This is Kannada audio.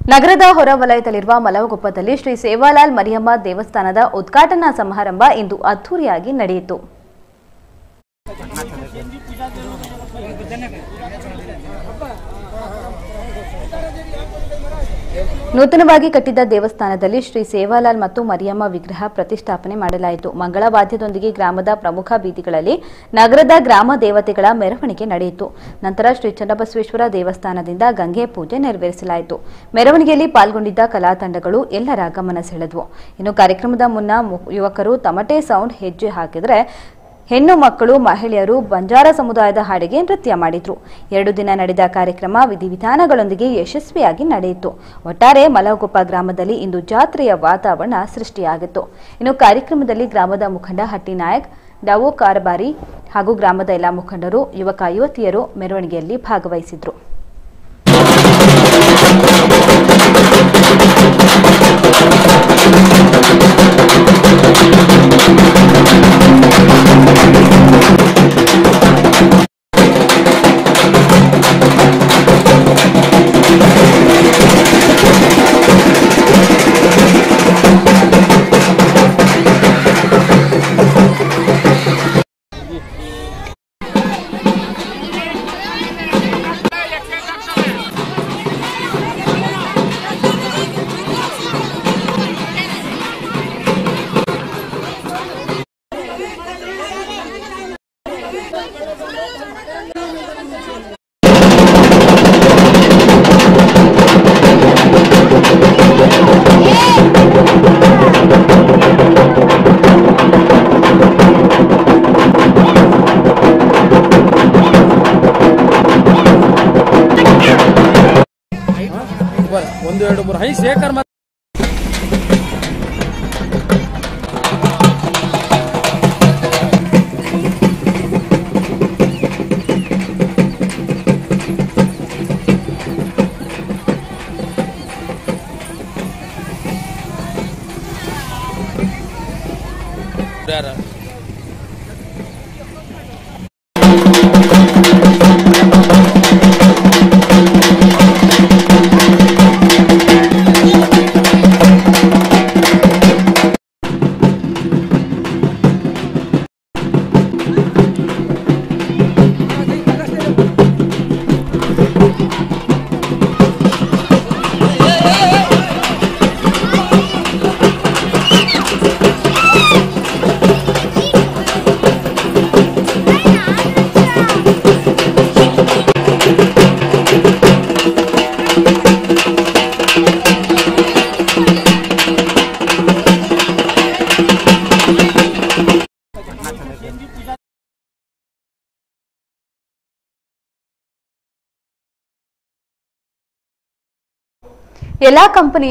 ನಗರದ ಹೊರವಲಯದಲ್ಲಿರುವ ಮಲವಗೊಪ್ಪದಲ್ಲಿ ಶ್ರೀ ಸೇವಾಲಾಲ್ ಮರಿಯಮ್ಮ ದೇವಸ್ಥಾನದ ಉದ್ಘಾಟನಾ ಸಮಾರಂಭ ಇಂದು ಅದ್ದೂರಿಯಾಗಿ ನಡೆಯಿತು ನೂತನವಾಗಿ ಕಟ್ಟಿದ್ದ ದೇವಸ್ಥಾನದಲ್ಲಿ ಶ್ರೀ ಸೇವಾಲಾಲ್ ಮತ್ತು ಮರಿಯಮ್ಮ ವಿಗ್ರಹ ಪ್ರತಿಷ್ಠಾಪನೆ ಮಾಡಲಾಯಿತು ಮಂಗಳವಾದ್ಯದೊಂದಿಗೆ ಗ್ರಾಮದ ಪ್ರಮುಖ ಬೀದಿಗಳಲ್ಲಿ ನಗರದ ಗ್ರಾಮ ದೇವತೆಗಳ ಮೆರವಣಿಗೆ ನಡೆಯಿತು ನಂತರ ಶ್ರೀ ಚನ್ನಬಸವೇಶ್ವರ ದೇವಸ್ಥಾನದಿಂದ ಗಂಗೆ ಪೂಜೆ ನೆರವೇರಿಸಲಾಯಿತು ಮೆರವಣಿಗೆಯಲ್ಲಿ ಪಾಲ್ಗೊಂಡಿದ್ದ ಕಲಾ ತಂಡಗಳು ಎಲ್ಲರ ಗಮನ ಸೆಳೆದವು ಇನ್ನು ಕಾರ್ಯಕ್ರಮದ ಮುನ್ನ ಮು- ಯುವಕರು ತಮಟೆ ಸೌಂಡ್ ಹೆಜ್ಜೆ ಹಾಕಿದರೆ ಹೆಣ್ಣು ಮಕ್ಕಳು ಮಹಿಳೆಯರು ಬಂಜಾರ ಸಮುದಾಯದ ಹಾಡಿಗೆ ನೃತ್ಯ ಮಾಡಿದ್ರು ಎರಡು ದಿನ ನಡೆದ ಕಾರ್ಯಕ್ರಮ ವಿಧಿವಿಧಾನಗಳೊಂದಿಗೆ ಯಶಸ್ವಿಯಾಗಿ ನಡೆಯಿತು ಒಟ್ಟಾರೆ ಮಲವಗೊಪ್ಪ ಗ್ರಾಮದಲ್ಲಿ ಇಂದು ಜಾತ್ರೆಯ ವಾತಾವರಣ ಸೃಷ್ಟಿಯಾಗಿತ್ತು ಇನ್ನು ಕಾರ್ಯಕ್ರಮದಲ್ಲಿ ಗ್ರಾಮದ ಮುಖಂಡ ಹಟ್ಟಿ ನಾಯಕ್ ಡಾವೋ ಕಾರಬಾರಿ ಹಾಗೂ ಗ್ರಾಮದ ಎಲ್ಲ ಮುಖಂಡರು ಯುವಕ ಯುವತಿಯರು ಮೆರವಣಿಗೆಯಲ್ಲಿ ಭಾಗವಹಿಸಿದ್ರು ಬರ್ ಒಂದು ಎರಡು ಮೂರು ಹೈ ಶೇಖರ್ ಮತ್ತೆ ಯಾರ ಎಲ್ಲಾ ಕಂಪನಿಯ